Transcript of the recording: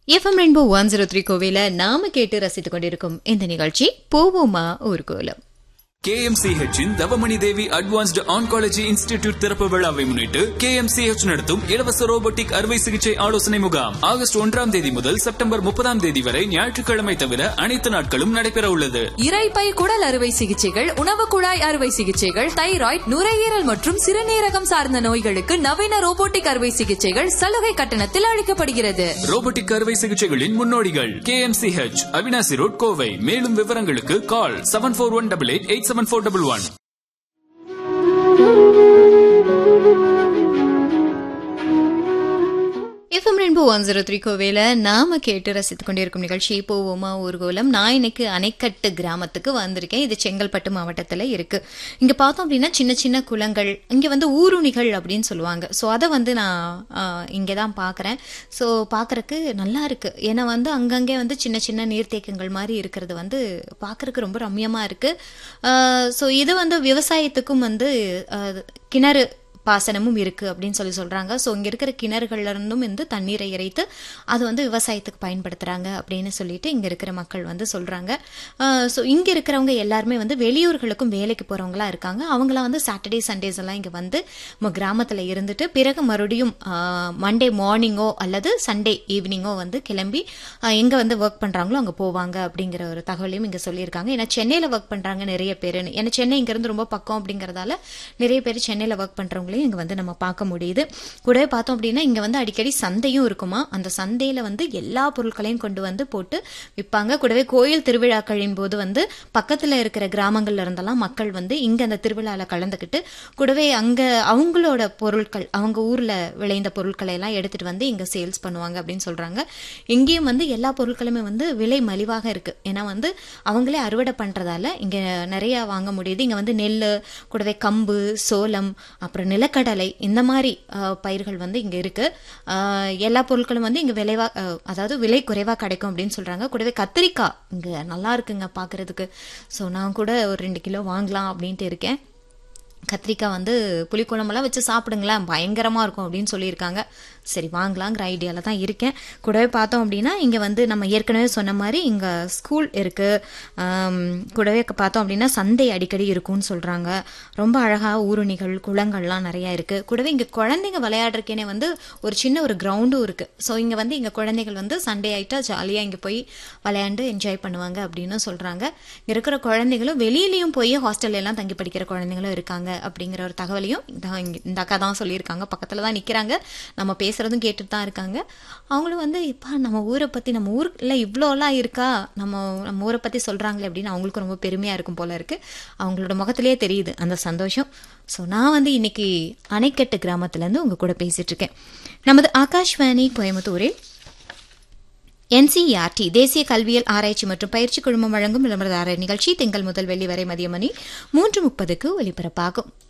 FM rainbow one zero three கோவில நாம கேட்டு ரசித்துக் கொண்டிருக்கும் இந்த நிகழ்ச்சி போவோமா ஊர்கோலம் KMCH இன் Thavamani Devi advanced oncology institute திறப்பு விழாவை முன்னிட்டு KMCH நடத்தும் இலவச ரோபோட்டிக் அறுவை சிகிச்சை ஆலோசனை முகாம் ஆகஸ்ட் ஒன்றாம் தேதி முதல் செப்டம்பர் முப்பதாம் தேதி வரை ஞாயிற்றுக்கிழமை தவிர அனைத்து நாட்களும் நடைபெற உள்ளது இரைப்பை குடல் அறுவை சிகிச்சைகள் உணவு குழாய் அறுவை சிகிச்சைகள் தைராய்டு நுரையீரல் மற்றும் சிறுநீரகம் சார்ந்த நோய்களுக்கு நவீன ரோபோட்டிக் அறுவை சிகிச்சைகள் சலுகை கட்டணத்தில் அளிக்கப்படுகிறது ரோபோட்டிக் அறுவை சிகிச்சைகளின் முன்னோடிகள் KMCH அவினாசி ரோட் கோவை மேலும் விவரங்களுக்கு call seven four one double eight eight seven four double one FM rainbow one zero three கோவில நாம கேட்டு ரசித்துக் கொண்டிருக்கும் நிகழ்ச்சி போவோமா ஊர்கோலம் நான் இன்னைக்கு அணைக்கட்டு கிராமத்துக்கு வந்திருக்கேன் இது செங்கல்பட்டு மாவட்டத்தில் இருக்கு இங்க பார்த்தோம் அப்படின்னா சின்ன சின்ன குளங்கள் இங்க வந்து ஊருணிகள் அப்படின்னு சொல்லுவாங்க ஸோ அதை வந்து நான் இங்கே தான் பார்க்குறேன் ஸோ பார்க்கறக்கு நல்லா இருக்கு ஏன்னா வந்து அங்கங்கே வந்து சின்ன சின்ன நீர்த்தேக்கங்கள் மாதிரி இருக்கிறது வந்து பார்க்கறக்கு ரொம்ப ரம்யமா இருக்கு ஸோ இது வந்து விவசாயத்துக்கும் வந்து அஹ், கிணறு பாசனமும் இருக்கு அப்படின்னு சொல்லி சொல்றாங்க ஸோ இங்க இருக்கிற கிணறுகள்ல இருந்தும் வந்து தண்ணீரை இறைத்து அது வந்து விவசாயத்துக்கு பயன்படுத்துறாங்க அப்படின்னு சொல்லிட்டு இங்க இருக்கிற மக்கள் வந்து சொல்றாங்க ஸோ இங்க இருக்கிறவங்க எல்லாருமே வந்து வெளியூர்களுக்கும் வேலைக்கு போறவங்களா இருக்காங்க அவங்களாம் வந்து சாட்டர்டே சண்டேஸ் எல்லாம் இங்க வந்து நம்ம கிராமத்துல இருந்துட்டு பிறகு மறுபடியும் மண்டே மார்னிங்கோ அல்லது சண்டே ஈவினிங்கோ வந்து கிளம்பி ஆஹ், எங்க வந்து ஒர்க் பண்றாங்களோ அங்க போவாங்க அப்படிங்கிற ஒரு தகவலையும் இங்க சொல்லியிருக்காங்க ஏன்னா சென்னையில ஒர்க் பண்றாங்க நிறைய பேர் ஏன்னா சென்னை இங்க இருந்து ரொம்ப பக்கம் அப்படிங்கறதால நிறைய பேர் சென்னையில ஒர்க் பண்றவங்களையும் இங்க வந்து நம்ம பார்க்க முடியுது கூடவே பார்த்தோம் அப்படின்னா இங்க வந்து அடிக்கடி சந்தையும் இருக்குமா அந்த சந்தையில வந்து எல்லா பொருட்களையும் கொண்டு வந்து போட்டு விற்பாங்க கூடவே கோயில் திருவிழாக்களின் போது வந்து பக்கத்துல இருக்கிற கிராமங்கள்ல இருந்தெல்லாம் மக்கள் வந்து இங்க அந்த திருவிழால கலந்துக்கிட்டு கூடவே அங்க அவங்களோட பொருட்கள் அவங்க ஊர்ல விளைந்த பொருட்களை எல்லாம் எடுத்துட்டு வந்து இங்க சேல்ஸ் பண்ணுவாங்க அப்படின்னு சொல்றாங்க இங்கேயும் வந்து எல்லா பொருட்களுமே வந்து விலை மலிவாக இருக்கு ஏன்னா வந்து அவங்களே அறுவடை பண்றதால இங்க நிறைய வாங்க முடியுது இங்க வந்து நெல் கூடவே கம்பு சோளம் அப்புறம் நிலக்கடலை இந்த மாதிரி அஹ், பயிர்கள் வந்து இங்க இருக்கு அஹ், எல்லா பொருட்களும் வந்து இங்க விலைவா அஹ், அதாவது விலை குறைவா கிடைக்கும் அப்படின்னு சொல்றாங்க கூடவே கத்திரிக்காய் இங்க நல்லா இருக்குங்க பாக்குறதுக்கு ஸோ நான் கூட ஒரு ரெண்டு கிலோ வாங்கலாம் அப்படின்ட்டு இருக்கேன் கத்திரிக்காய் வந்து புளிக்குழம்பெல்லாம் வச்சு சாப்பிடுங்களேன் பயங்கரமாக இருக்கும் அப்படின்னு சொல்லியிருக்காங்க சரி வாங்கலாங்கிற ஐடியாவில் தான் இருக்கேன் கூடவே பார்த்தோம் அப்படின்னா இங்கே வந்து நம்ம ஏற்கனவே சொன்ன மாதிரி இங்கே ஸ்கூல் இருக்குது கூடவே பார்த்தோம் அப்படின்னா சந்தை அடிக்கடி இருக்கும்னு சொல்கிறாங்க ரொம்ப அழகாக ஊருணிகள் குளங்கள்லாம் நிறையா இருக்குது கூடவே இங்கே குழந்தைங்க விளையாடுறக்கேனே வந்து ஒரு சின்ன ஒரு கிரவுண்டும் இருக்குது ஸோ இங்கே வந்து இங்கே குழந்தைகள் வந்து சண்டே ஆகிட்டா ஜாலியாக இங்கே போய் விளையாண்டு என்ஜாய் பண்ணுவாங்க அப்படின்னு சொல்கிறாங்க இங்கே இருக்கிற குழந்தைகளும் வெளியிலயும் போய் ஹாஸ்டல்ல எல்லாம் தங்கி படிக்கிற குழந்தைங்களும் இருக்காங்க அப்படிங்கிற ஒரு தகவலையும் இந்த இங்க- இந்த அக்கா தான் சொல்லியிருக்காங்க பக்கத்துல தான் நிக்கிறாங்க நம்ம பேசுறதும் கேட்டுட்டு தான் இருக்காங்க அவங்களும் வந்து இப்பா நம்ம ஊரை பத்தி நம்ம ஊர்ல இவ்வளோலாம் இருக்கா நம்ம நம்ம ஊரை பத்தி சொல்றாங்களே அப்படின்னு அவங்களுக்கும் ரொம்ப பெருமையா இருக்கும் போல இருக்கு அவங்களோட முகத்திலேயே தெரியுது அந்த சந்தோஷம் ஸோ நான் வந்து இன்னைக்கு அணைக்கட்டு கிராமத்துல இருந்து உங்க கூட பேசிட்டு இருக்கேன் நமது ஆகாஷ்வாணி கோயம்புத்தூரில் என்சிஆர்டி தேசிய கல்வியல் ஆராய்ச்சி மற்றும் பயிற்சி குழுமம் வழங்கும் விளம்பரதாரர் நிகழ்ச்சி திங்கள் முதல் வெள்ளி வரை மதிய மணி மூன்று முப்பதுக்கு ஒலிபரப்பாகும்